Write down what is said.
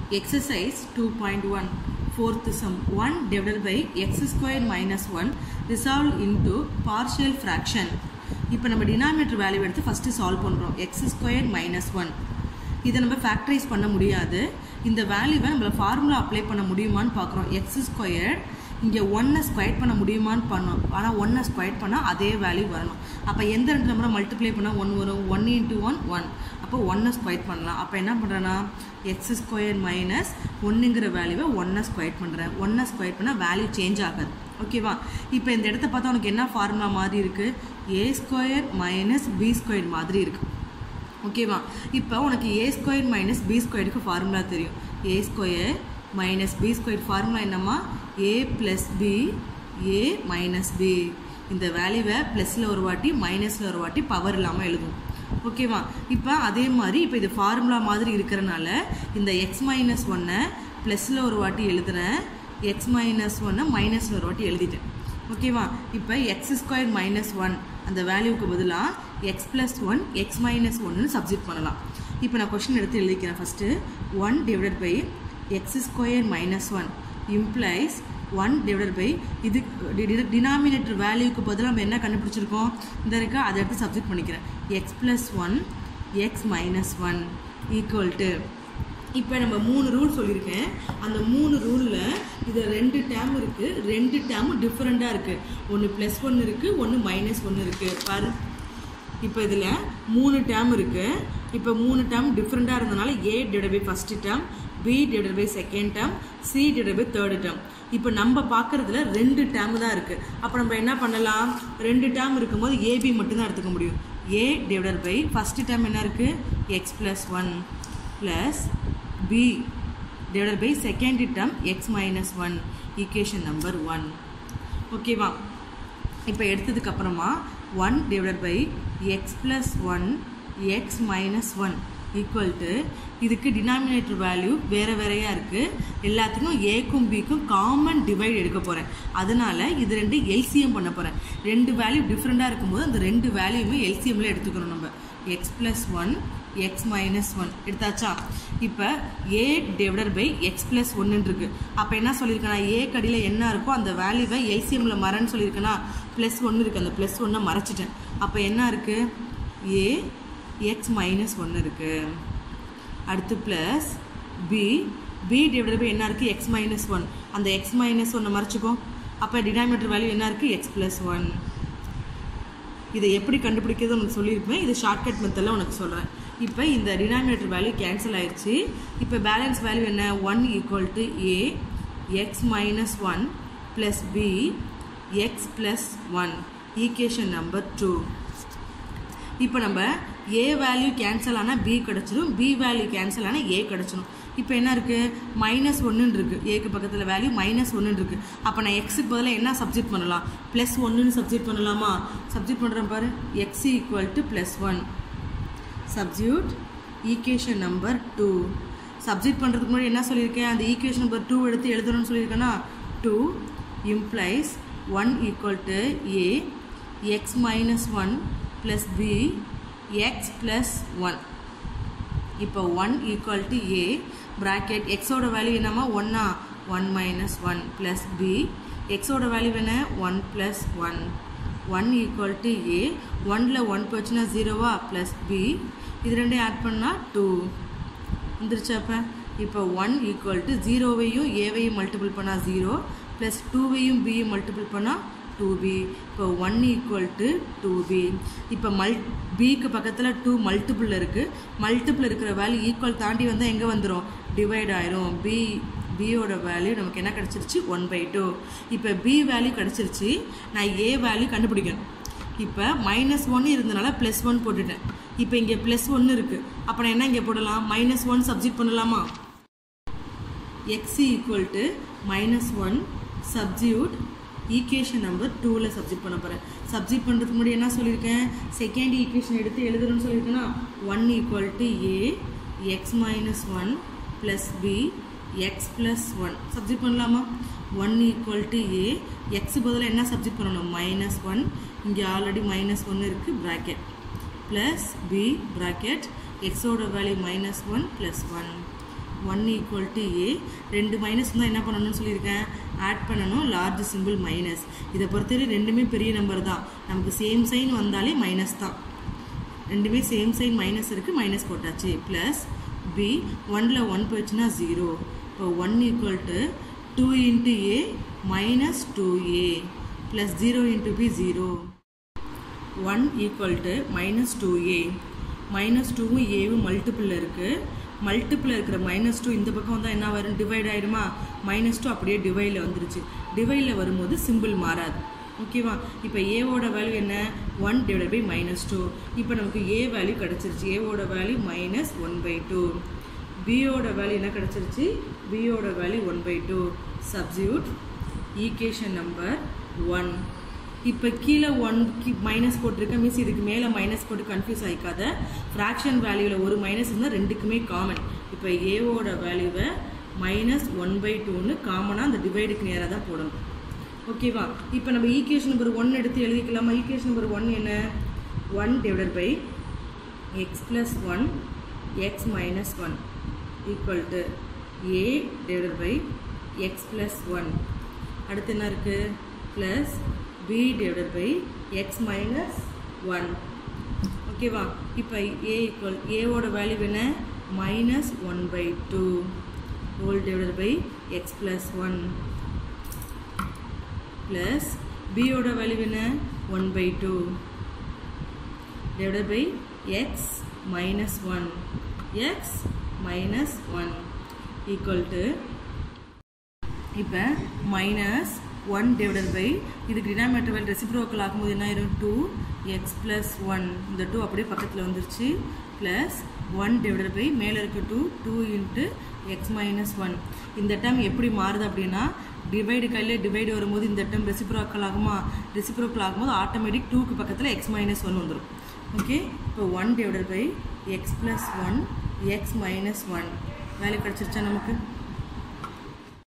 exercise 2.1 fourth sum 1 divided by x square minus 1 resolved into partial fraction இப்போ நம்ம denominator value எடுத்து first solve பண்ணுறோம் x square minus one இதை நம்ம factorise பண்ண முடியாது இந்த வேல்யூவை நம்மள ஃபார்முலா அப்ளை பண்ண முடியுமான்னு பார்க்குறோம் எக்ஸ் ஸ்கொயர் இங்கே ஒன்னை ஸ்கொயர் பண்ண முடியுமான்னு பண்ணோம் ஆனால் ஒன்னை ஸ்கொயர் பண்ணால் அதே வேல்யூ வரணும் அப்போ எந்த ரெண்டு நம்பரை மல்டிப்ளை பண்ணால் ஒன் வரும் ஒன் இன்ட்டு ஒன் ஒன் அப்போ ஒன்னை ஸ்கொயர் பண்ணலாம் அப்போ என்ன பண்ணுறேன்னா எக்ஸ் ஸ்கொயர் மைனஸ் ஒன்றுங்கிற வேல்யூவை ஒன்னை ஸ்கொயர் பண்ணுறேன் ஒன்னை ஸ்கொயர் பண்ணால் வேல்யூ சேஞ்ச் ஆகாது ஓகேவா இப்போ இந்த இடத்த பார்த்தா உனக்கு என்ன ஃபார்முலா மாதிரி இருக்குது a square minus b square மாதிரி இருக்குது ஓகேவா இப்போ உனக்கு ஏ ஸ்கொயர் மைனஸ் பி ஸ்கொயருக்கு ஃபார்முலா தெரியும் a square minus b square formula என்னம்மா a plus b a minus b இந்த வேல்யூவை ப்ளஸில் ஒரு வாட்டி மைனஸில் ஒரு வாட்டி பவர் இல்லாமல் எழுதும் ஓகேவா இப்போ அதே மாதிரி இப்போ இது ஃபார்முலா மாதிரி இருக்கிறனால இந்த எக்ஸ் மைனஸ் ஒன்னை ப்ளஸில் ஒரு வாட்டி எழுதுறேன் எக்ஸ் மைனஸ் ஒன்னை மைனஸில் ஒரு வாட்டி எழுதிட்டேன் ஓகேவா இப்போ எக்ஸ் ஸ்கொயர் மைனஸ் ஒன் அந்த வேல்யூக்கு பதிலாக x plus one x minus ஒன்னு சப்ஜெக்ட் பண்ணலாம் இப்போ நான் கொஷின் எடுத்து எழுதிக்கிறேன் first one divided by x square minus one implies one divided by இது டினாமினேட்டர் வேல்யூக்கு பதிலாக நம்ம என்ன கண்டுபிடிச்சிருக்கோம் இந்த இருக்கா அதை எடுத்து சப்ஜெக்ட் பண்ணிக்கிறேன் x plus one x minus one equal to இப்போ நம்ம மூணு ரூல் சொல்லியிருக்கேன் அந்த மூணு ரூலில் இதில் ரெண்டு டேம் இருக்குது ரெண்டு டேமும் டிஃப்ரெண்ட்டாக இருக்குது ஒன்று ப்ளஸ் ஒன்று இருக்குது ஒன்று மைனஸ் ஒன்று இருக்குது பாரு இப்போ இதில் மூணு டேம் இருக்குது இப்போ மூணு டேம் டிஃப்ரெண்ட்டாக இருந்தனால a divide by first term b divide by second term c divide by third term இப்போ நம்ம பார்க்குறதுல ரெண்டு டேம் தான் இருக்குது அப்போ நம்ம என்ன பண்ணலாம் ரெண்டு டேம் இருக்கும்போது ஏபி மட்டும்தான் எடுத்துக்க முடியும் a divide by first term என்ன இருக்குது x plus one plus b divided by second term x minus 1 equation number 1 ஓகேவா இப்போ எடுத்ததுக்கு அப்புறமா 1 divided by x plus 1 x minus 1 equal to இதுக்கு டினாமினேட்டர் வேல்யூ வேறு வேறையாக இருக்குது எல்லாத்துக்கும் ஏக்கும் பிக்கும் காமன் டிவைட் எடுக்க போகிறேன் அதனால இது ரெண்டு எல்சிஎம் பண்ண போகிறேன் ரெண்டு வேல்யூ டிஃப்ரெண்ட்டாக இருக்கும்போது அந்த ரெண்டு வேல்யூமே எல்சிஎம்ல எடுத்துக்கணும் நம்ம x plus one x minus one எடுத்தாச்சா இப்போ a divided by x plus ஒன்னு இருக்கு அப்போ என்ன சொல்லியிருக்கேன்னா ஏ கடியில் என்ன இருக்கோ அந்த வேல்யூவை எல்சிஎம்ல மரன்னு சொல்லியிருக்கேன்னா ப்ளஸ் ஒன்று இருக்குது அந்த ப்ளஸ் ஒன்னை மறைச்சிட்டேன் அப்போ என்ன இருக்குது ஏ எக்ஸ் மைனஸ் ஒன்று இருக்குது அடுத்து plus b b divided by என்ன இருக்குது எக்ஸ் மைனஸ் ஒன் அந்த எக்ஸ் மைனஸ் ஒன்னை மறைச்சிக்கோ அப்போ டினாமினேட்டர் வேல்யூ என்ன இருக்குது எக்ஸ் ப்ளஸ் ஒன் இதை எப்படி கண்டுபிடிக்கிறது உனக்கு சொல்லியிருப்பேன் இது ஷார்ட்கட் மெத்தடில் உனக்கு சொல்கிறேன் இப்போ இந்த டினாமினேட்டர் வேல்யூ கேன்சல் ஆயிடுச்சு இப்போ பேலன்ஸ் வேல்யூ என்ன one equal to a x minus one plus b x plus one equation number two இப்போ நம்ம ஏ வேல்யூ கேன்சல் ஆனால் பி கிடச்சிரும் பி வேல்யூ கேன்சல் ஆனால் ஏ கிடச்சிரும் இப்போ என்ன இருக்குது மைனஸ் ஒன்றுன்னு இருக்குது ஏக்கு பக்கத்தில் வேல்யூ மைனஸ் ஒன்றுன்னு இருக்குது அப்போ நான் எக்ஸுக்கு பதிலாக என்ன சப்ஜெக்ட் பண்ணலாம் ப்ளஸ் ஒன்றுன்னு சப்ஜெக்ட் பண்ணலாமா சப்ஜெக்ட் பண்ணுறேன் பாரு x equal to plus one subject equation number two subject பண்ணுறதுக்கு முன்னாடி என்ன சொல்லியிருக்கேன் அந்த ஈக்குவேஷன் நம்பர் டூ எடுத்து எழுதணும்னு சொல்லியிருக்கேன்னா two implies one equal to a x minus one plus b x plus one இப்போ one equal to a bracket எக்ஸோட வேல்யூ என்னம்மா ஒன்னா one minus one plus b எக்ஸோட வேல்யூ என்ன one plus one one equal to a ஒனில் one போச்சுன்னா ஜீரோவா plus B இது ரெண்டையும் ஆட் பண்ணால் டூ வந்துருச்சாப்ப இப்போ ஒன் ஈக்குவல் டு ஜீரோவையும் ஏவையும் மல்டிபிள் பண்ணால் ஜீரோ ப்ளஸ் டூவையும் பியும் மல்டிபிள் பண்ணால் டூ பி இப்போ one equal to two b இப்போ மல் பிக்கு பக்கத்தில் டூ மல்டிபிள் இருக்குது மல்டிபிள் இருக்கிற வேல்யூ ஈக்குவல் தாண்டி வந்தால் எங்கே வந்துடும் டிவைட் ஆயிரும் பி பியோட வேல்யூ நமக்கு என்ன கிடச்சிருச்சு ஒன் பை டூ இப்போ பி வேல்யூ கிடச்சிருச்சு நான் ஏ வேல்யூ கண்டுபிடிக்கணும் இப்போ மைனஸ் ஒன் இருந்தனால ப்ளஸ் ஒன் போட்டுட்டேன் இப்போ இங்கே ப்ளஸ் ஒன்று இருக்குது அப்போ நான் என்ன இங்கே போடலாம் மைனஸ் ஒன் சப்ஜெக்ட் பண்ணலாமா x equal to minus one substitute equation number டூவில் சப்ஜெக்ட் பண்ண போகிறேன் சப்ஜெக்ட் பண்ணுறதுக்கு முன்னாடி என்ன சொல்லியிருக்கேன் செகண்ட் ஈக்குவேஷன் எடுத்து எழுதுறேன்னு சொல்லியிருக்கேன்னா one equal to a x minus one plus b x plus one subject பண்ணலாமா one equal to a x பதிலாக என்ன சப்ஜெக்ட் பண்ணணும் மைனஸ் ஒன் இங்கே ஆல்ரெடி மைனஸ் ஒன்று இருக்குது ப்ராக்கெட் ப்ளஸ் பி ப்ராக்கெட் எக்ஸோட value minus one plus one one equal to a ரெண்டு minus தான் என்ன பண்ணணும்னு சொல்லியிருக்கேன் ஆட் பண்ணணும் லார்ஜ் சிம்பிள் மைனஸ் இதை பொறுத்தவரை ரெண்டுமே பெரிய நம்பர் தான் நமக்கு சேம் சைன் வந்தாலே மைனஸ் தான் ரெண்டுமே சேம் சைன் மைனஸ் இருக்குது மைனஸ் போட்டாச்சு ப்ளஸ் பி ஒனில் ஒன் போயிடுச்சுன்னா ஜீரோ இப்போ one equal to two into a minus two a plus zero into b zero one equal to minus two a minus டூவும் ஏவும் மல்டிப்பிள் இருக்குது மல்டிப்பிள் இருக்கிற minus two இந்த பக்கம் வந்தால் என்ன வரும் டிவைட் ஆகிடுமா மைனஸ் டூ அப்படியே டிவைடில் வந்துருச்சு டிவைடில் வரும்போது சிம்பிள் மாறாது ஓகேவா இப்போ ஏவோட வேல்யூ என்ன one divide by minus two இப்போ நமக்கு ஏ வேல்யூ கிடச்சிருச்சு ஏவோட value minus one by two பியோட வேல்யூ என்ன கிடச்சிருச்சு பியோட value one by two substitute equation number one இப்போ கீழே ஒன் மைனஸ் போட்டிருக்க மீன்ஸ் இதுக்கு மேலே மைனஸ் போட்டு கன்ஃபியூஸ் ஆகிக்காத ஃப்ராக்ஷன் வேல்யூவில் ஒரு மைனஸ் இருந்தால் ரெண்டுக்குமே காமன் இப்போ ஏவோட வேல்யூவை மைனஸ் ஒன் பை டூன்னு காமனாக அந்த டிவைடுக்கு நேராக தான் போடணும் ஓகேவா இப்போ நம்ம ஈக்குவேஷன் நம்பர் ஒன் எடுத்து எழுதிக்கலாமா ஈக்குவேஷன் நம்பர் ஒன் என்ன one divided by x plus one x minus one equal to a divided by x plus one அடுத்து என்ன இருக்குது plus b divided by x minus one ஓகேவா இப்போ ஏ ஈக்குவல் ஏவோட value என்ன minus one by two whole divided by x plus one plus பியோட value என்ன one by two divided by x minus 1 x minus 1 equal to இப்போ minus one divided by இதுக்கு denominator value reciprocal ஆகும்போது என்ன ஆயிரும் two x plus one இந்த two அப்படியே பக்கத்தில் வந்துருச்சு ப்ளஸ் ஒன் டிவைடட் பை மேலே இருக்க two two into x minus one இந்த டேர்ம் எப்படி மாறுது அப்படின்னா டிவைடு கையில் டிவைடு வரும்போது இந்த டேர்ம் ரெசிப்ரோக்கல் ஆகுமா ரெசிப்ரோக்கல் ஆகும்போது ஆட்டோமேட்டிக் டூக்கு பக்கத்தில் எக்ஸ் மைனஸ் ஒன் வந்துடும் ஓகே இப்போ one divided by x plus one x minus one value கிடச்சிருச்சா நமக்கு